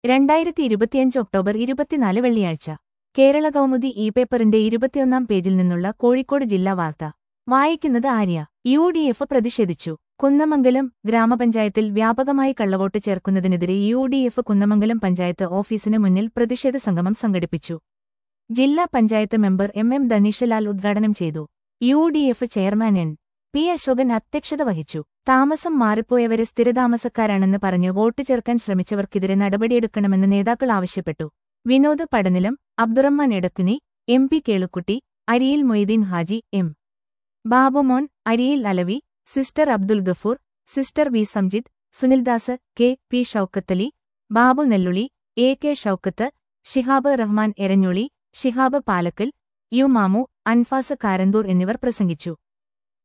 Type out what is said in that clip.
രണ്ടായിരത്തി ഇരുപത്തിയഞ്ച് ഒക്ടോബർ ഇരുപത്തിനാല് വെള്ളിയാഴ്ച കേരള കൗമുദി ഇ പേപ്പറിന്റെ ഇരുപത്തിയൊന്നാം പേജിൽ നിന്നുള്ള കോഴിക്കോട് ജില്ലാ വാർത്ത വായിക്കുന്നത് ആര്യ യു ഡി എഫ് പ്രതിഷേധിച്ചു കുന്നമംഗലം ഗ്രാമപഞ്ചായത്തിൽ വ്യാപകമായി കള്ളവോട്ട് ചേർക്കുന്നതിനെതിരെ U D F Kunnamangalam panchayat ഓഫീസിന് മുന്നിൽ പ്രതിഷേധ സംഗമം സംഘടിപ്പിച്ചു ജില്ലാ panchayat member M M Dhaneeshlal ഉദ്ഘാടനം ചെയ്തു U D F chairman N P Ashokan അധ്യക്ഷത വഹിച്ചു താമസം മാറിപ്പോയവരെ സ്ഥിരതാമസക്കാരാണെന്ന് പറഞ്ഞ് വോട്ട് ചേർക്കാൻ ശ്രമിച്ചവർക്കെതിരെ നടപടിയെടുക്കണമെന്ന് നേതാക്കൾ ആവശ്യപ്പെട്ടു Vinod Padanilam Abdurahman Edakkuni M P Kelukutty Ariyil Moideen Haji M Babumon Ariyil Alavi sister Abdul Gafoor sister V Samjith Sunildas K P Shoukathali Babu Nelluli A K Shoukath Shihab Rahman Eranjuli Shihab Palakkal U Mamu Anfas Karanthur എന്നിവർ പ്രസംഗിച്ചു